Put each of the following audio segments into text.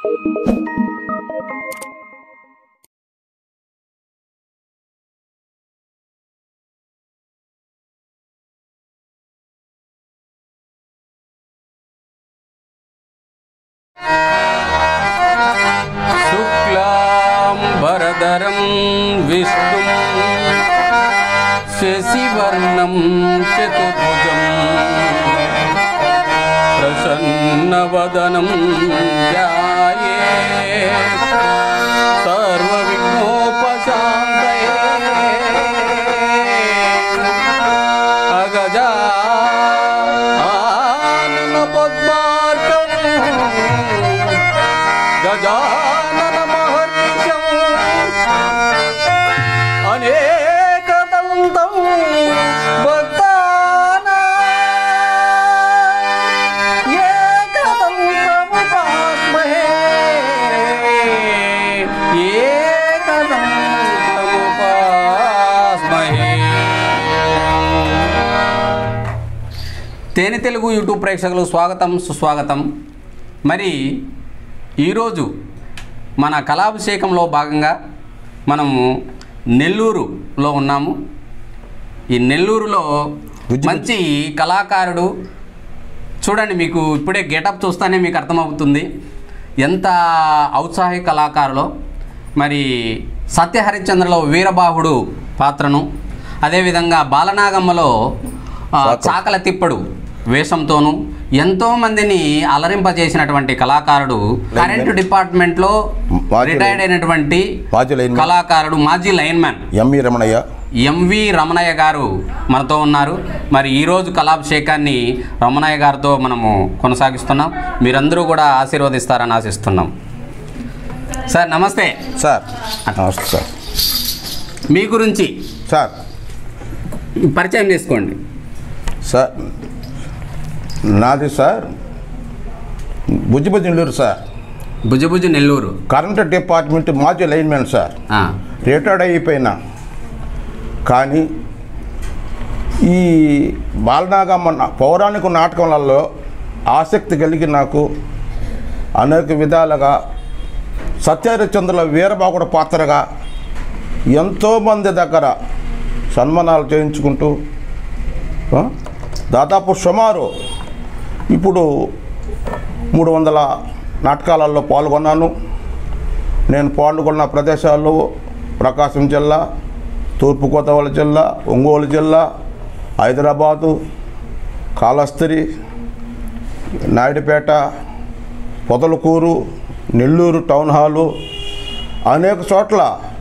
శుక్లాంబరధరం విష్ణుం శశివర్ణం చతుర్భుజం ప్రసన్నవదనం ధ్యాయే సర్వవిఘ్నోపశాంతయే అగజా ఆనన పద్మార్కం గజానన మహర్నిశం అనేకదంతం భక్తానా ఏకదంతముపాస్మహే ఏకదంతముపాస్మహే తేనె తెలుగు యూట్యూబ్ ప్రేక్షకులు స్వాగతం సుస్వాగతం మరి ఈరోజు మన కళాభిషేకంలో భాగంగా మనము నెల్లూరులో ఉన్నాము ఈ నెల్లూరులో మంచి కళాకారుడు చూడండి మీకు ఇప్పుడే గెటప్ చూస్తానే మీకు అర్థమవుతుంది ఎంత ఔత్సాహిక కళాకారులో మరి సత్య హరిశ్చంద్రలో వీరబాహుడు పాత్రను అదేవిధంగా బాలనాగమ్మలో ఆ, చాకల తిప్పడు వేషంతోనూ ఎంతో మందిని అలరింపజేసినటువంటి కళాకారుడు కరెంటు డిపార్ట్మెంట్లో మాజీ రిటైర్డ్ అయినటువంటి మాజీ లైన్మెన్. కళాకారుడు మాజీ lineman M E Ramanaiah M V Ramanaiah garu మనతో ఉన్నారు మరి ఈరోజు కళాభిషేకాన్ని రమణయ్య గారితో మనము కొనసాగిస్తున్నాం మీరందరూ కూడా ఆశీర్వదిస్తారని ఆశిస్తున్నాం సార్ నమస్తే సార్ నమస్తే సార్ మీ గురించి సార్ పరిచయం చేసుకోండి సార్ నాది సార్ బుజ్జిబుజ్జి నెల్లూరు సార్ భుజభుజ నెల్లూరు కరెంట్ డిపార్ట్మెంట్ మాజీ లైన్మెన్ సార్ ఆ, రిటైర్డ్ అయిపోయినా కానీ ఈ బాలనాగమ్మ నా- పౌరాణిక నాటకాలలో ఆసక్తి కలిగి నాకు అనేక విధాలుగా సత్యహరిచంద్రుల వీరబాగుడ పాత్రగా ఎంతోమంది దగ్గర సన్మానాలు చేయించుకుంటూ ఆ, దాదాపు సుమారు ఇప్పుడు మూడు వందల నాటకాలలో పాల్గొన్నాను నేను పాల్గొన్న ప్రదేశాలు ప్రకాశం జిల్లా తూర్పుగోదావరి జిల్లా ఒంగోలు జిల్లా హైదరాబాదు కాళహస్తి నాయుడుపేట పొదలకూరు నెల్లూరు టౌన్ హాలు అనేక చోట్ల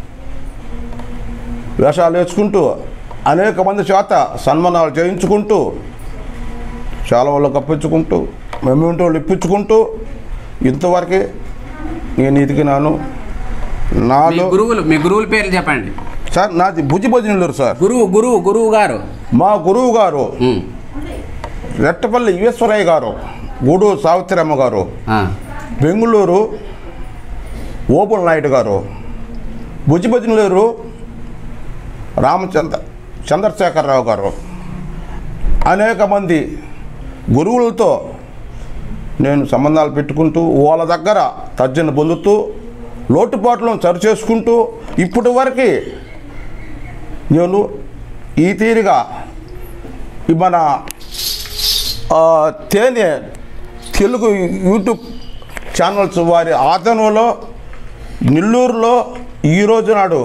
వేషాలు వేసుకుంటూ అనేక మంది చేత సన్మానాలు చేయించుకుంటూ చాలా వాళ్ళు కప్పించుకుంటూ మెమ్మెంటోళ్ళు ఇప్పించుకుంటూ ఇంతవరకే నేను ఎదిగినాను మీ నాలో గురువులు మీ గురువుల పేర్లు చెప్పండి సార్ నాది భుజిభజనులూరు సార్ గురువు గురువు గురువు గారు మా గురువు గారు ఉమ్, రెట్టపల్లి ఈశ్వరయ్య గారు గూడు సావిత్రమ్మ గారు ఆ, బెంగుళూరు ఓపుల్ నాయుడు గారు భుజిభజనులూరు రామచంద్ర చంద్రశేఖరరావు గారు అనేక మంది గురువులతో నేను సంబంధాలు పెట్టుకుంటూ వాళ్ళ దగ్గర తర్జన పొందుతూ లోటుపాట్లను సరిచేసుకుంటూ ఇప్పటి వరకు నేను ఈ తీరుగా ఈ మన ఆ, తేనె తెలుగు యూట్యూబ్ ఛానల్స్ వారి ఆధీనంలో నెల్లూరులో ఈరోజు నాడు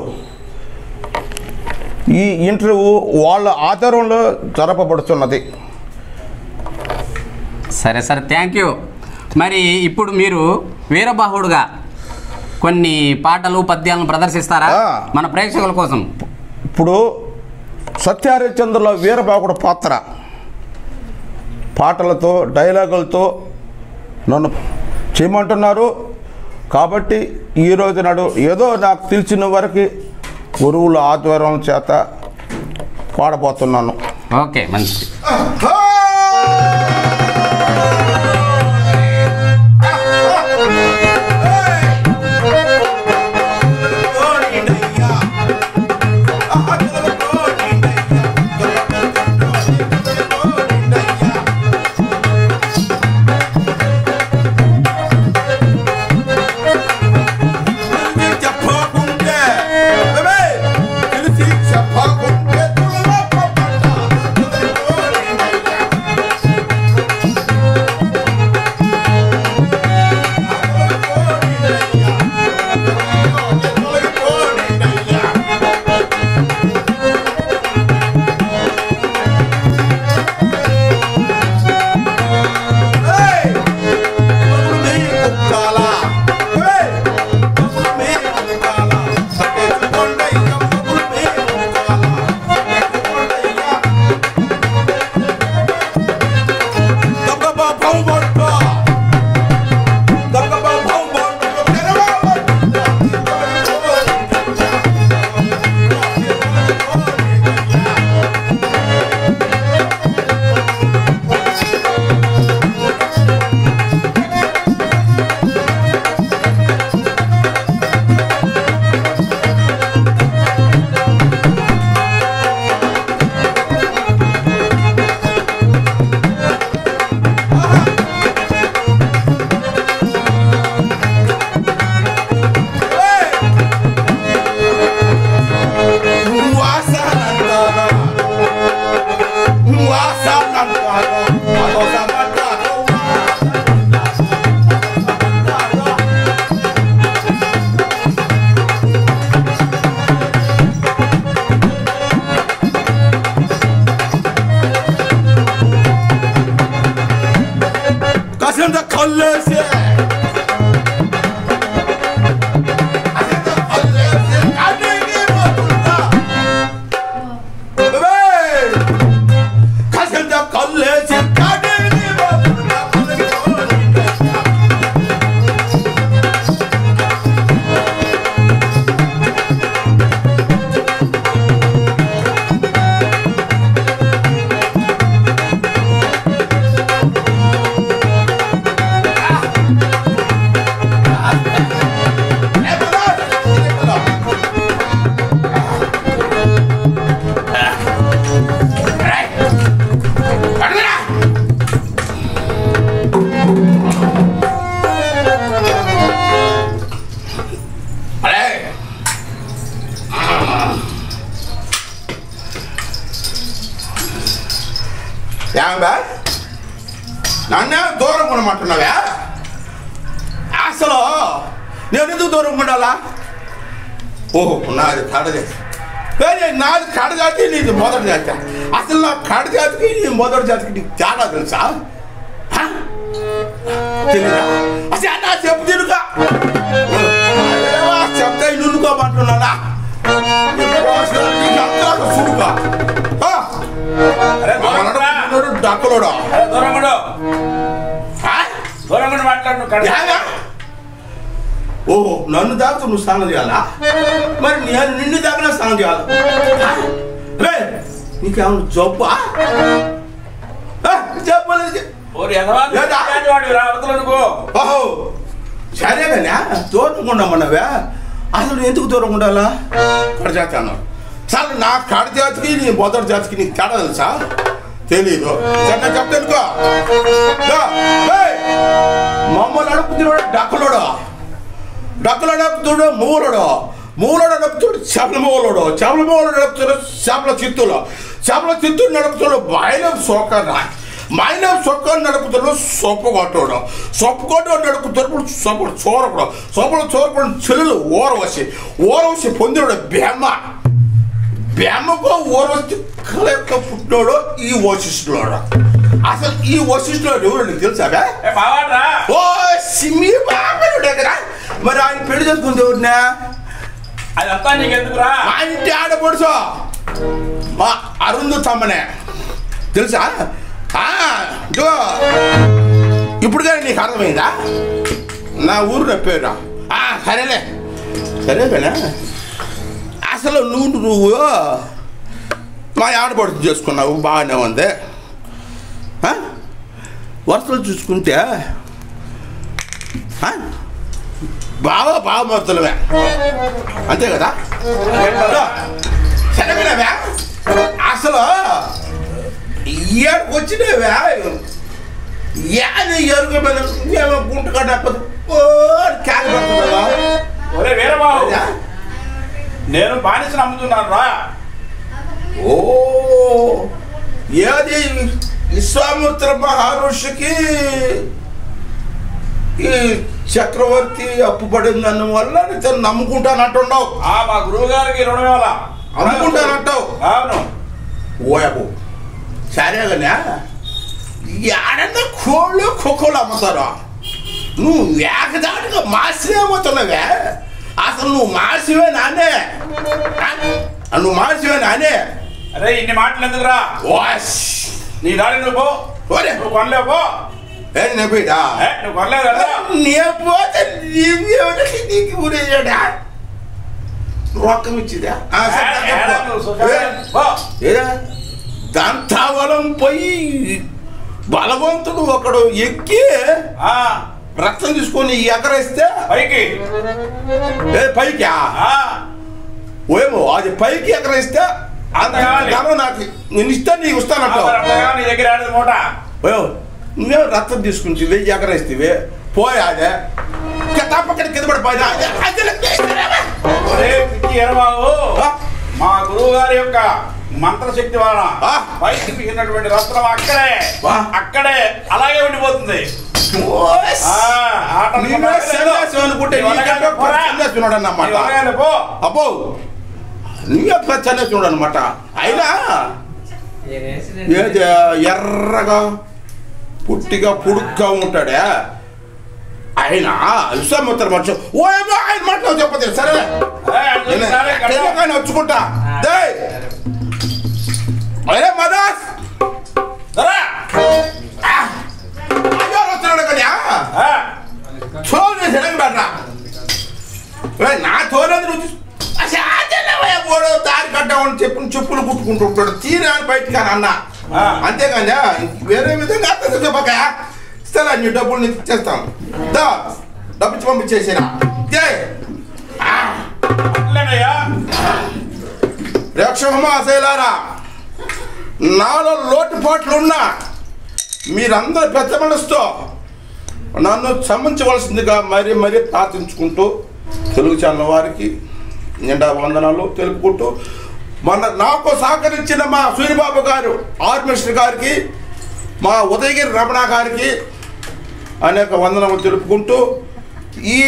ఈ ఇంటర్వ్యూ వాళ్ళ ఆధారంలో జరపబడుతున్నది సరే సరే థ్యాంక్ యూ మరి ఇప్పుడు మీరు వీరబాహుడుగా కొన్ని పాటలు పద్యాలను ప్రదర్శిస్తారా ఆ. మన ప్రేక్షకుల కోసం ఇప్పుడు సత్యహరిచంద్రలో వీరబాకుడు పాత్ర పాటలతో డైలాగులతో నన్ను చేయమంటున్నారు కాబట్టి ఈరోజు నాడు ఏదో నాకు తెలిసిన వరకు గురువుల ఆధ్వర్యం చేత పాడబోతున్నాను ఓకే మంచిది ఆ కల్లేసి అసలు కల్లేసి కడిగి పోతుందా ఏయ్! కసంత కల్లేసి కడిగి పోతుందా ఏమంబా నన్నే దూరం ఉండమంటున్నావా అసలు నేను ఎందుకు దూరం ఉండాలా ఓహో నాది కడదే కానీ నాది కడజాతి నీది మొదటి జాతి అసలు నా కడజాతికి నీ మొదటి జాతికి నీకు తేడా తెలుసా హ? తెలీదా అసలు నా చెప్పు తిరుగా చెప్తా నున్నుకోమంటున్నానా సుడుగా అరే దూరం రా. డక్కలోడా అరే దూరం ఉండు. దూరం ఉండి మాట్లాడు నువ్వు కడ- యాగా? ఓహో నన్ను దాకా నువ్వు స్నానం చేయాలా మరి నేను నిన్ను దాకా స్నానం చేయాలా రే నీకేమన్నా జబ్బా ఆ, జబ్బలేదు ఓరి ఎదవా, నువ్వు లేదా? ఇలాంటి వాడివి రా, అవతల నువ్వు. ఓహో సరే కానీ దూరం ఉండమన్నావే అసలు ఎందుకు దూరం ఉండాలా కడజాతి అన్నావు సరే నా కడ జాతికి నీ మొదటి జాతికి నీకు తేడా తెలుసా తెలీదు సరే నేను చెప్తానుకో దా, ఏయ్, మమ్మల్ని అడుపుతున్నాడు డక్కలోడు డక్కలో నడుపుతుడు మూలడు మూలడు నడుపుతుడు చేపల మూలడు చేపల మూలడు నడుపుతుడు చేపల చిత్తులు చేపల చిత్తుడు నడుపుతుడు మైనం సోకర మైనం సొక్క నడుపుతుడు సొప్పు కొట్టుడు సొప్పు కొట్టు నడుపుతున్నప్పుడు సొప్పుడు చోరకుడు సొప్పుడు చోరకుడు చెల్లులు ఓరవసి ఓరవసి పొందినడు బెమ్మ బెమ్మకు ఓరవసి కలెక్క పుట్టినోడు ఈ వశిష్ఠుడు అసలు ఈ వశిష్ఠుడు ఎవరు నీకు తెలుసాగా ఏ మావాడ్రా. ఓ సిమి బాబు దగ్గర మరి ఆయన పెళ్లి చేసుకుంది ఎవరినా అదంతా నీకెందుకురా మా ఇంటి ఆడపడుచు మా అరుంధు తమ్మనే తెలుసా ఆ, ఇదిగో. ఇప్పుడు కానీ నీకు అర్థమైందా నా ఊరు నా పేరు ఆ, సరేలే సరే కానీ అసలు నువ్వు నువ్వు మా ఆడపడుచు చేసుకున్నావు బాగానే ఉంది ఆ? వరుసలు చూసుకుంటే ఆ? బాగా బాగా మొత్తలమే అంతే కదా సరేనా అసలు ఏడుకు వచ్చినవే ఏది ఎరుగు మీద ఏమో గుంట కట్టకపోతే ఓ క్యాన్ పడుతున్నావా ఒరే వీరబాబు నేను బానిసను అమ్ముతున్నాను రా ఓ ఏది విశ్వామిత్ర మహర్షికి ఈ చక్రవర్తి అప్పు పడిందన్న వల్ల ఇతను నమ్ముకుంటానంటున్నావు ఆ మా గురువు గారికి రుణం ఇవ్వాలా అమ్ముకుంటానంటావు అవును ఓయబు సరే కానీ ఏడన్నా కోళ్ళు కుక్కలు అమ్ముతారు నువ్వు ఏకదాటిగా మాసివే అమ్ముతున్నావే అసలు నువ్వు మాసివే నానే ఆ? నువ్వు మాసివే నానే అరే ఇన్ని మాటలు ఎందుకురా వాష్ నీ దారి నువ్వు పో ఒరే నువ్వు కొనలేవు పో ఏం నవ్విడా ఏ, నువ్వు కొనలేదు కదా నీ పోతే నీకు నీకు ఊరేసాడా రొక్కం ఇచ్చిదా ఆ, సరే, ఏ, ఏడా నువ్వు సుఖంగా పో. ఏ దంతావలం పోయి బలవంతుడు ఒకడు ఎక్కి ఆ, రక్తం తీసుకొని ఎగరేస్తే పైకి ఏ పైకి ఆ, ఏమో అది పైకి ఎగరేస్తే అంత కావాలి. ధనం నాకు నేను ఇస్తే నీకు ఆ, ఇస్తానంట మరి అంతగా నీ దగ్గర ఆడదు మూట ఓ నువ్వేం రక్తం తీసుకుంటే ఎగరేస్తే పోయాదే తప్పక్కడ కింద పడిపోయినా ఒరే పిచ్చి ఎరబాబు ఆ? మా గురువు గారి యొక్క మంత్రశక్తి వలన ఆ? పైకి తీసినటువంటి రత్నం అక్కడే వా. అక్కడే అలాగే ఉండిపోతుంది ఆ, ఆట నేనే సన్యాసి అనుకుంటే నీ వల్ల నీకంటే పోరా. సన్యాసి ఉన్నాడు అన్నమాట. నీ వల్ల పో అబ్బో నువ్వే ప్రచన్న చూడు అనమాట అయినా ఏది ఎర్రగా పుట్టిగా పుడుగ్గా ఉంటాడే ఆయన విశ్వామిత్ర మనుషు ఓయేమో ఆయన మాటలో చెప్పదు సరే ఏ, అది సరే, కట్టం. తెలియకని వచ్చుకుంటా దే అరే మదాస్ రా. అయ్యో వస్తున్నాడు కదా ఆ, చూడు సెలవు బెట్రా ఒరేయ్, నా తోలేదు నువ్వు చూసు- అసలు అదేలేవయ్య, ఓడో దారి కట్టామని చెప్పి చెప్పులు కుట్టుకుంటూ ఉంటాడు తీరా అని బయటికి అని అన్న ఆ. అంతేగాని వేరే విధంగా అర్థం చెప్పక ఇస్తారా నీ డబ్బులు నీకు ఇచ్చేస్తాం దా డబ్బు ఇచ్చి పంపించేసిరా దే అట్లేనయ్యా ప్రేక్షకమాశైలారా నాలో లోటుపాట్లున్నా మీరందరూ పెద్ద మనసుతో నన్ను క్షమించవలసిందిగా మరీ మరీ ప్రార్థించుకుంటూ తెలుగు ఛానల్ వారికి నిండా వందనాలు తెలుపుకుంటూ మన నాకు సహకరించిన మా సూర్యబాబు గారు ఆర్ మినిస్టర్ గారికి మా ఉదయగిరి రమణ గారికి అనేక వందనాలు తెలుపుకుంటూ ఈ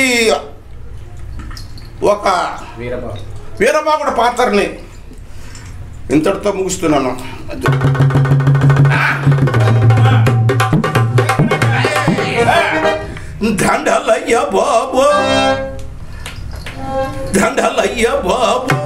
ఒక వీరబాగుడు పాత్రని ఇంతటితో ముగిస్తున్నాను దండలయ్య బాబు దండలయ్య బాబు